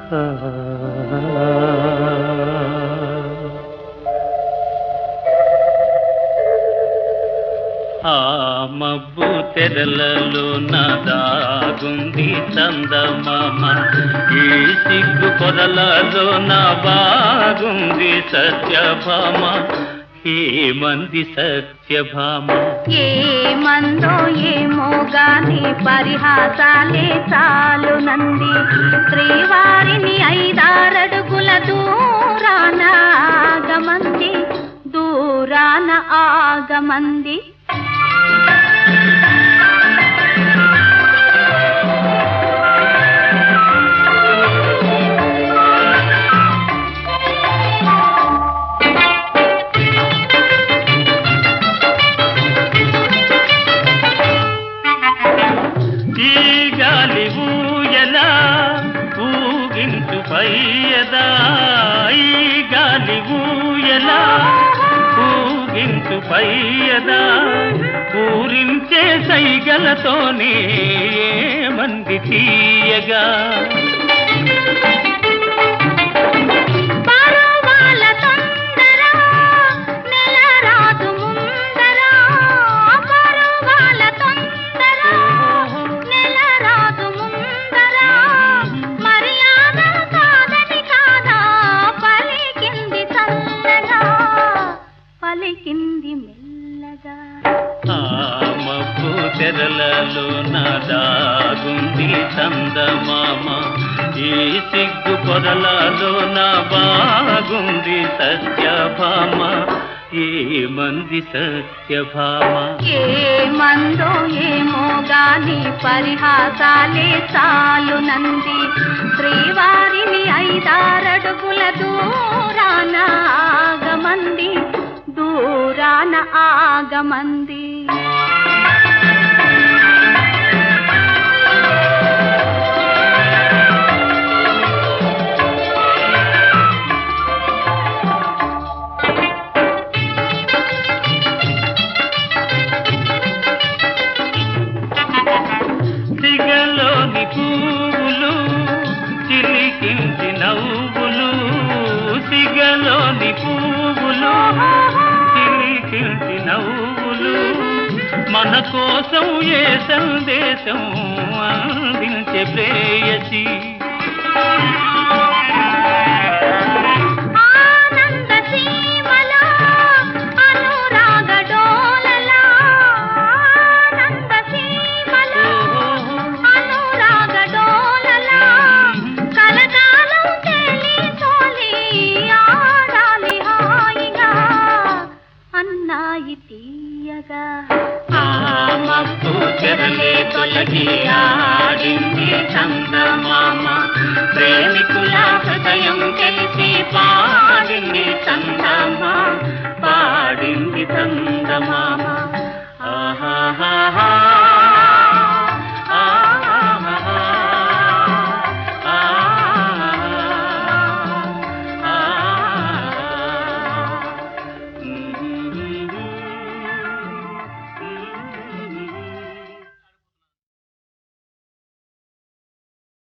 ఆ మబ్బు తెరలలో నదాగుంది చందమామ ఈ సిగ్గు పొరలలో నా బాగుంది సత్యభామ ఏ మంది సత్యభామ ఏ మందో ఏమో గాని పరిహాసాలే చాలు నంది శ్రీవారిని ఐదారడుగుల దూరాన ఆగమంది దూరాన ఆగమంది ఈ గాలి ఊయలా ఊగించు పయ్యదా ఈ గాలి ఊయలా ఊగించు పయ్యదా పూరించే సైగలతోనే మంది తీయగా పరువాల తొందర నెల రాదు ముందర పరువాల తొందర నెల రాదు ముందర మర్యాద కాదని కాదా పలికింది చల్లగా పలికింది మెల్లగా ఆ మబ్బు తెరలలో నాదాగుంది చందమామ ఈ సిగ్గు పొరలలో నా బాగుంది సత్యభామ ఏ మంది సత్యభామ ఏ మందో ఏమో గాని పరిహాసాలే చాలు నంది శ్రీవారిని ఐదారడుగుల దూరాన ఆగమంది దూరాన ఆగమంది సిగలోని పువ్వులు చిలికించి నవ్వులు సిగలోని పువ్వులు చిలికించి నవ్వులు మన కోసం ఏ సందేశం అందించే ప్రేయసి ఆనంద సీమలో అనురాగ డోలలా ఆనంద సీమలో అనురాగ డోలలా కలకాలం తేలి తోలి ఆడాలి హాయిగా అన్నాయి తీయగా ఆ మబ్బు చెరలే తొలగి ఆడింది చందమామ ప్రేమికుల హృదయం తెలిసి పాడింది